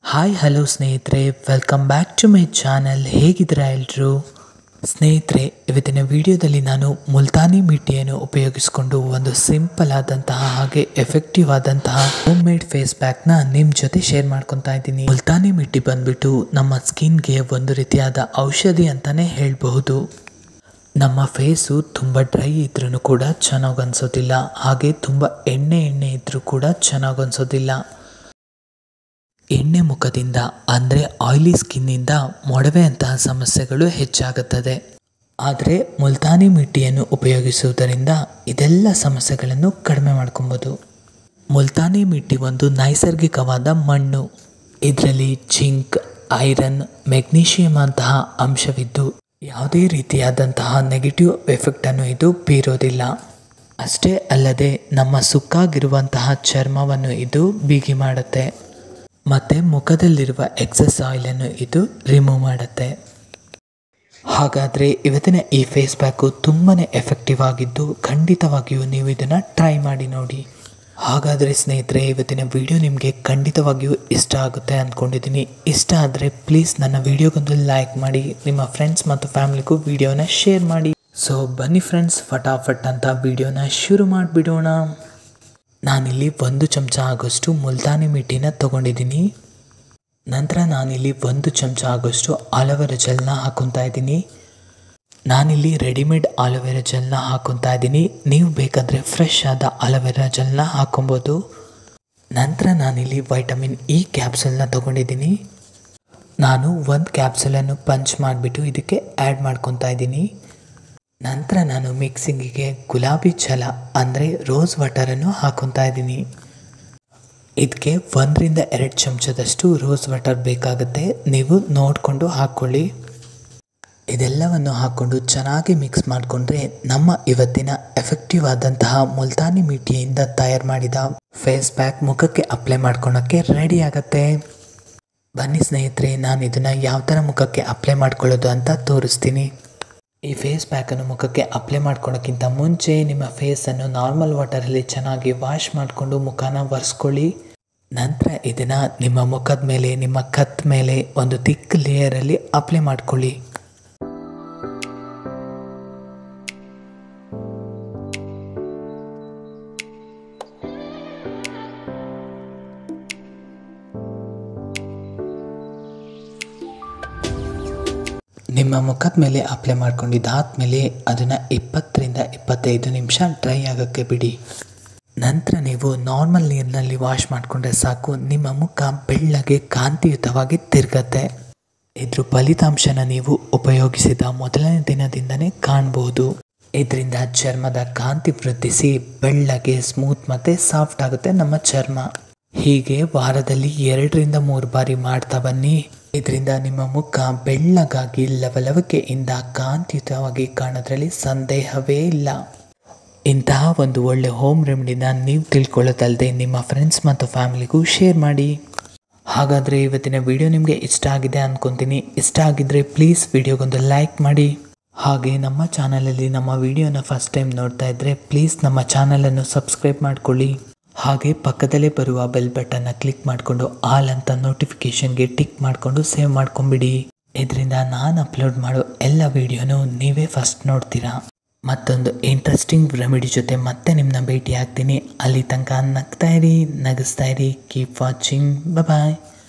hi hello ಸ್ನೇಹಿತರೆ welcome back to my channel ಹೇಗಿದ್ದೀರಾ ಎಲ್ಲರೂ ಸ್ನೇಹಿತರೆ ಇವತ್ತಿನ ವಿಡಿಯೋದಲ್ಲಿ ನಾನು ಮುಲ್ತಾನಿ ಮಿಟ್ಟಿಯನ್ನು ಉಪಯೋಗಿಸಿಕೊಂಡು ಒಂದು ಸಿಂಪಲ್ ಆದಂತಹ ಹಾಗೆ ಎಫೆಕ್ಟಿವ್ ಆದಂತಹ ಹೋಮ್ ಮೇಡ್ ಫೇಸ್ ಪ್ಯಾಕ್ನ ನಿಮ್ಮ ಜೊತೆ ಶೇರ್ ಮಾಡ್ಕೊತಾ ಇದ್ದೀನಿ ಮುಲ್ತಾನಿ ಮಿಟ್ಟಿ ಬಂದ್ಬಿಟ್ಟು ನಮ್ಮ ಸ್ಕಿನ್ಗೆ ಒಂದು ರೀತಿಯಾದ ಔಷಧಿ ಅಂತಾನೆ ಹೇಳಬಹುದು ನಮ್ಮ ಫೇಸು ತುಂಬ ಡ್ರೈ ಇದ್ರೂ ಕೂಡ ಚೆನ್ನಾಗಿ ಅನ್ಸೋದಿಲ್ಲ ಹಾಗೆ ತುಂಬ ಎಣ್ಣೆ ಎಣ್ಣೆ ಇದ್ರೂ ಕೂಡ ಚೆನ್ನಾಗಿ ಅನ್ಸೋದಿಲ್ಲ ಎಣ್ಣೆ ಮುಖದಿಂದ ಅಂದರೆ ಆಯಿಲಿ ಸ್ಕಿನ್ನಿಂದ ಮೊಡವೆ ಅಂತಹ ಸಮಸ್ಯೆಗಳು ಹೆಚ್ಚಾಗುತ್ತದೆ ಆದರೆ ಮುಲ್ತಾನಿ ಮಿಟ್ಟಿಯನ್ನು ಉಪಯೋಗಿಸುವುದರಿಂದ ಇದೆಲ್ಲ ಸಮಸ್ಯೆಗಳನ್ನು ಕಡಿಮೆ ಮಾಡ್ಕೊಬೋದು ಮುಲ್ತಾನಿ ಮಿಟ್ಟಿ ಒಂದು ನೈಸರ್ಗಿಕವಾದ ಮಣ್ಣು ಇದರಲ್ಲಿ ಜಿಂಕ್ ಐರನ್ ಮೆಗ್ನೀಷಿಯಂ ಅಂತಹ ಅಂಶವಿದ್ದು ಯಾವುದೇ ರೀತಿಯಾದಂತಹ ನೆಗೆಟಿವ್ ಎಫೆಕ್ಟನ್ನು ಇದು ಬೀರೋದಿಲ್ಲ ಅಷ್ಟೇ ಅಲ್ಲದೆ ನಮ್ಮ ಸುಕ್ಕಾಗಿರುವಂತಹ ಚರ್ಮವನ್ನು ಇದು ಬಿಗಿ ಮಾಡುತ್ತೆ ಮತ್ತು ಮುಖದಲ್ಲಿರುವ ಎಕ್ಸಸ್ ಆಯಿಲನ್ನು ಇದು ರಿಮೂವ್ ಮಾಡುತ್ತೆ ಹಾಗಾದರೆ ಇವತ್ತಿನ ಈ ಫೇಸ್ ಪ್ಯಾಕು ತುಂಬಾ ಎಫೆಕ್ಟಿವ್ ಆಗಿದ್ದು ಖಂಡಿತವಾಗಿಯೂ ನೀವು ಇದನ್ನು ಟ್ರೈ ಮಾಡಿ ನೋಡಿ ಹಾಗಾದರೆ ಸ್ನೇಹಿತರೆ ಇವತ್ತಿನ ವಿಡಿಯೋ ನಿಮಗೆ ಖಂಡಿತವಾಗಿಯೂ ಇಷ್ಟ ಆಗುತ್ತೆ ಅಂದ್ಕೊಂಡಿದ್ದೀನಿ ಇಷ್ಟ ಆದರೆ ಪ್ಲೀಸ್ ನನ್ನ ವಿಡಿಯೋಗೊಂದು ಲೈಕ್ ಮಾಡಿ ನಿಮ್ಮ ಫ್ರೆಂಡ್ಸ್ ಮತ್ತು ಫ್ಯಾಮಿಲಿಗೂ ವಿಡಿಯೋನ ಶೇರ್ ಮಾಡಿ ಸೊ ಬನ್ನಿ ಫ್ರೆಂಡ್ಸ್ ಫಟಾಫಟ್ ಅಂತ ವಿಡಿಯೋನ ಶುರು ಮಾಡಿಬಿಡೋಣ ನಾನಿಲ್ಲಿ ಒಂದು ಚಮಚ ಆಗೋಷ್ಟು ಮುಲ್ತಾನಿ ಮಿಟ್ಟಿನ ತೊಗೊಂಡಿದ್ದೀನಿ ನಂತರ ನಾನಿಲ್ಲಿ ಒಂದು ಚಮಚ ಆಗೋಷ್ಟು ಆಲೋವೆರಾ ಜೆಲ್ನ ಹಾಕೊತಾ ಇದ್ದೀನಿ ನಾನಿಲ್ಲಿ ರೆಡಿಮೇಡ್ ಆಲೋವೆರಾ ಜೆಲ್ನ ಹಾಕೊತಾ ಇದ್ದೀನಿ ನೀವು ಬೇಕಾದರೆ ಫ್ರೆಶ್ ಆದ ಆಲೋವೆರಾ ಜೆಲ್ನ ಹಾಕೊಬೋದು ನಂತರ ನಾನಿಲ್ಲಿ ವೈಟಮಿನ್ ಇ ಕ್ಯಾಪ್ಸೂಲ್ನ ತೊಗೊಂಡಿದ್ದೀನಿ ನಾನು ಒಂದು ಕ್ಯಾಪ್ಸೂಲನ್ನು ಪಂಚ್ ಮಾಡಿಬಿಟ್ಟು ಇದಕ್ಕೆ ಆ್ಯಡ್ ಮಾಡ್ಕೊತಾ ಇದ್ದೀನಿ ನಂತರ ನಾನು ಮಿಕ್ಸಿಂಗಿಗೆ ಗುಲಾಬಿ ಜಲ ಅಂದರೆ ರೋಸ್ ವಾಟರನ್ನು ಹಾಕೊತಾ ಇದ್ದೀನಿ ಇದಕ್ಕೆ ಒಂದರಿಂದ ಎರಡು ಚಮಚದಷ್ಟು ರೋಸ್ ವಾಟರ್ ಬೇಕಾಗುತ್ತೆ ನೀವು ನೋಡಿಕೊಂಡು ಹಾಕ್ಕೊಳ್ಳಿ ಇದೆಲ್ಲವನ್ನು ಹಾಕ್ಕೊಂಡು ಚೆನ್ನಾಗಿ ಮಿಕ್ಸ್ ಮಾಡಿಕೊಂಡ್ರೆ ನಮ್ಮ ಇವತ್ತಿನ ಎಫೆಕ್ಟಿವ್ ಆದಂತಹ ಮುಲ್ತಾನಿ ಮಿಟ್ಟಿಯಿಂದ ತಯಾರು ಮಾಡಿದ ಫೇಸ್ ಪ್ಯಾಕ್ ಮುಖಕ್ಕೆ ಅಪ್ಲೈ ಮಾಡ್ಕೊಳಕ್ಕೆ ರೆಡಿ ಆಗತ್ತೆ ಬನ್ನಿ ಸ್ನೇಹಿತರೆ ನಾನು ಇದನ್ನು ಯಾವ ಥರ ಮುಖಕ್ಕೆ ಅಪ್ಲೈ ಮಾಡ್ಕೊಳ್ಳೋದು ಅಂತ ತೋರಿಸ್ತೀನಿ ಈ ಫೇಸ್ ಪ್ಯಾಕನ್ನು ಮುಖಕ್ಕೆ ಅಪ್ಲೈ ಮಾಡ್ಕೊಳ್ಳೋಕ್ಕಿಂತ ಮುಂಚೆ ನಿಮ್ಮ ಫೇಸನ್ನು ನಾರ್ಮಲ್ ವಾಟರಲ್ಲಿ ಚೆನ್ನಾಗಿ ವಾಶ್ ಮಾಡಿಕೊಂಡು ಮುಖನ ಒರೆಸ್ಕೊಳ್ಳಿ ನಂತರ ಇದನ್ನು ನಿಮ್ಮ ಮುಖದ ಮೇಲೆ ನಿಮ್ಮ ಕತ್ ಮೇಲೆ ಒಂದು ತಿಕ್ ಲೇಯರಲ್ಲಿ ಅಪ್ಲೈ ಮಾಡ್ಕೊಳ್ಳಿ ನಿಮ್ಮ ಮುಖದ ಮೇಲೆ ಅಪ್ಲೈ ಮಾಡ್ಕೊಂಡಿದ್ದಾದ್ಮೇಲೆ ಅದನ್ನು ಇಪ್ಪತ್ತರಿಂದ ಇಪ್ಪತ್ತೈದು ನಿಮಿಷ ಡ್ರೈ ಆಗೋಕ್ಕೆ ಬಿಡಿ ನಂತರ ನೀವು ನಾರ್ಮಲ್ ನೀರಿನಲ್ಲಿ ವಾಶ್ ಮಾಡಿಕೊಂಡ್ರೆ ಸಾಕು ನಿಮ್ಮ ಮುಖ ಬೆಳ್ಳಗೆ ಕಾಂತಿಯುತವಾಗಿ ತಿರುಗತ್ತೆ ಇದ್ರ ಫಲಿತಾಂಶನ ನೀವು ಉಪಯೋಗಿಸಿದ ಮೊದಲನೇ ದಿನದಿಂದನೇ ಕಾಣಬಹುದು ಇದರಿಂದ ಚರ್ಮದ ಕಾಂತಿ ವೃದ್ಧಿಸಿ ಬೆಳ್ಳಗೆ ಸ್ಮೂತ್ ಮತ್ತು ಸಾಫ್ಟ್ ಆಗುತ್ತೆ ನಮ್ಮ ಚರ್ಮ ಹೀಗೆ ವಾರದಲ್ಲಿ ಎರಡರಿಂದ ಮೂರು ಬಾರಿ ಮಾಡ್ತಾ ಬನ್ನಿ ಇದರಿಂದ ನಿಮ್ಮ ಮುಖ ಬೆಳ್ಳಗಾಗಿ ಲವಲವಿಕೆಯಿಂದ ಕಾಂತಿಯುತವಾಗಿ ಕಾಣೋದ್ರಲ್ಲಿ ಸಂದೇಹವೇ ಇಲ್ಲ ಇಂತಹ ಒಂದು ಒಳ್ಳೆ ಹೋಮ್ ರೆಮಿಡಿನ ನೀವು ತಿಳ್ಕೊಳ್ಳೋದಲ್ಲದೆ ನಿಮ್ಮ ಫ್ರೆಂಡ್ಸ್ ಮತ್ತು ಫ್ಯಾಮಿಲಿಗೂ ಶೇರ್ ಮಾಡಿ ಹಾಗಾದರೆ ಇವತ್ತಿನ ವಿಡಿಯೋ ನಿಮಗೆ ಇಷ್ಟ ಆಗಿದೆ ಅಂದ್ಕೊತೀನಿ ಇಷ್ಟ ಆಗಿದ್ದರೆ ಪ್ಲೀಸ್ ವಿಡಿಯೋಗೊಂದು ಲೈಕ್ ಮಾಡಿ ಹಾಗೆ ನಮ್ಮ ಚಾನಲಲ್ಲಿ ನಮ್ಮ ವಿಡಿಯೋನ ಫಸ್ಟ್ ಟೈಮ್ ನೋಡ್ತಾ ಇದ್ದರೆ ಪ್ಲೀಸ್ ನಮ್ಮ ಚಾನಲನ್ನು ಸಬ್ಸ್ಕ್ರೈಬ್ ಮಾಡಿಕೊಳ್ಳಿ ಹಾಗೆ ಪಕ್ಕದಲ್ಲೇ ಬರುವ ಬೆಲ್ ಬಟನ್ನ ಕ್ಲಿಕ್ ಮಾಡಿಕೊಂಡು ಆಲ್ ಅಂತ ನೋಟಿಫಿಕೇಷನ್ಗೆ ಟಿಕ್ ಮಾಡಿಕೊಂಡು ಸೇವ್ ಮಾಡ್ಕೊಂಬಿಡಿ ಇದರಿಂದ ನಾನು ಅಪ್ಲೋಡ್ ಮಾಡೋ ಎಲ್ಲ ವಿಡಿಯೋನು ನೀವೇ ಫಸ್ಟ್ ನೋಡ್ತೀರಾ ಮತ್ತೊಂದು ಇಂಟ್ರೆಸ್ಟಿಂಗ್ ರೆಮಿಡಿ ಜೊತೆ ಮತ್ತೆ ನಿಮ್ಮನ್ನ ಭೇಟಿ ಆಗ್ತೀನಿ ಅಲ್ಲಿ ತನಕ ನಗ್ತಾ ಇರಿ ನಗಿಸ್ತಾ ಇರಿ ಕೀಪ್ ವಾಚಿಂಗ್ ಬಾಯ್